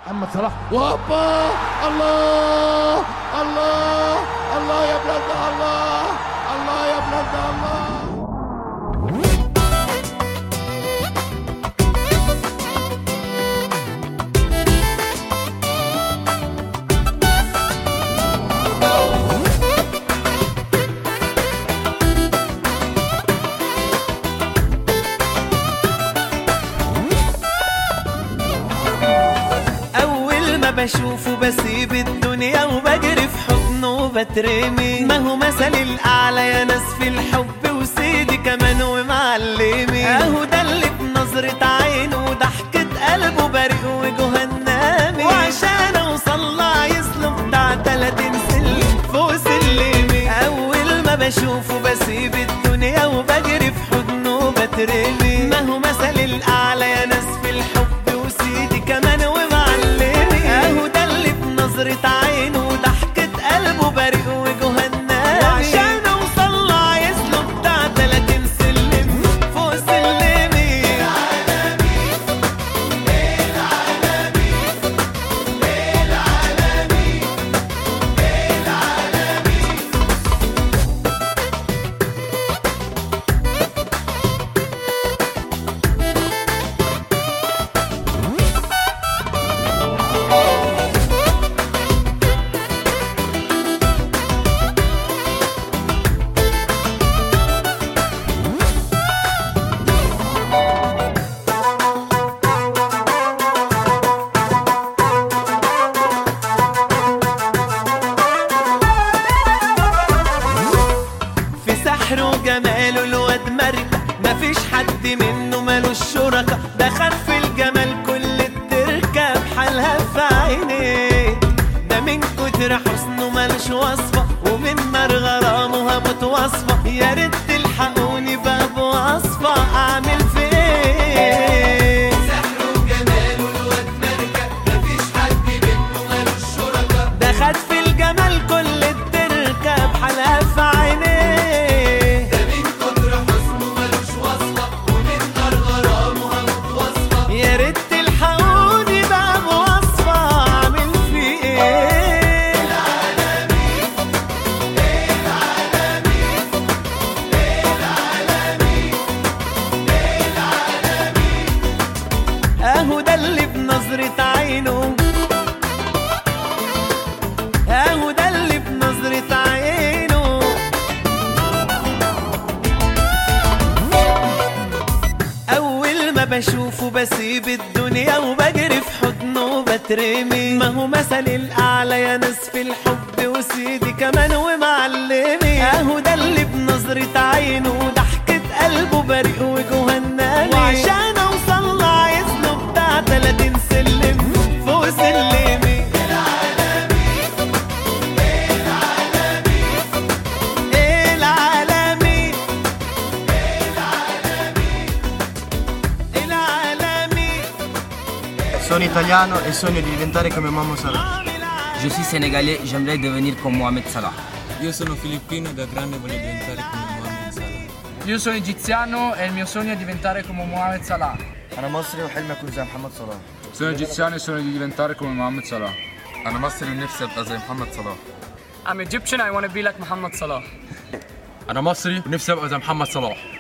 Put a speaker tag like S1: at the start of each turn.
S1: محمد صلاح وهوبا الله الله الله يا بلادنا الله الله يا بلادنا الله
S2: أول ما بشوفه بسيب الدنيا وبجري في حضنه وبترمي ما هو مثل الأعلى يا ناس في الحب وسيدي كمان ومعلمي أهو ده اللي بنظرة عينه وضحكة قلبه بريء وجهنمي وعشان أوصل له عايز له بتاع 30 سلم فوق سلمي أول ما بشوفه بسيب الدنيا وبجري في حضنه وبترمي ما هو مثل الأعلى يا ناس في الحب وسيدي كمان ومعلمي اهو ده اللي بنظرة عينه وضحكة قلبه بريء وجهنمي وعشان اوصل له عايز له بتاع 30 سلم فوق سلمي في سحره وجماله الواد مرك مفيش حد منه مالوش شركة ده خف الجمال كل التركة بحالها في عينيه ده من كتر حسنه مالوش وصفة ومن نار غرامه هموت وصفة يا ريت تلحقوني بقى بوصفة أعمل في إيه ده خد في الجمال كل التركة بحالها في عينيه ده من كتر حسنه ملوش وصفة ومن نار غرامه هموت وصفة يا ريت تلحقوني بقى بوصفة أعمل في إيه اهو ده اللي بنظرة عينه اهو ده اللي بنظرة عينه اول ما بشوفه بسيب الدنيا وبجري في حضنه وبترمي ما هو مثل الاعلى يا ناس في الحب وسيدي كمان ومعلمي اهو ده اللي بنظرة عينه وضحكة قلبه بريء وجهنمي وعشان اوصل له عايز له بتاع 30 سلم فوق سلمي العالمي العالمي
S3: Sono italiano e sogno di diventare come Mamma Salah.
S4: Je suis sénégalais, j'aimerais devenir comme Mohamed Salah.
S5: Io sono filippino e da grande voglio diventare come Mohamed Salah.
S6: Io sono egiziano e il mio sogno è diventare come Mohamed Salah.
S3: أنا مصري وحلمي أكون زي محمد صلاح.
S6: Sono egiziano e sogno di diventare come Mohamed Salah.
S5: أنا مصري ونفسي أبقى زي محمد صلاح.
S6: I'm Egyptian, I want to be like Mohamed Salah.
S5: أنا مصري ونفسي أبقى زي محمد صلاح.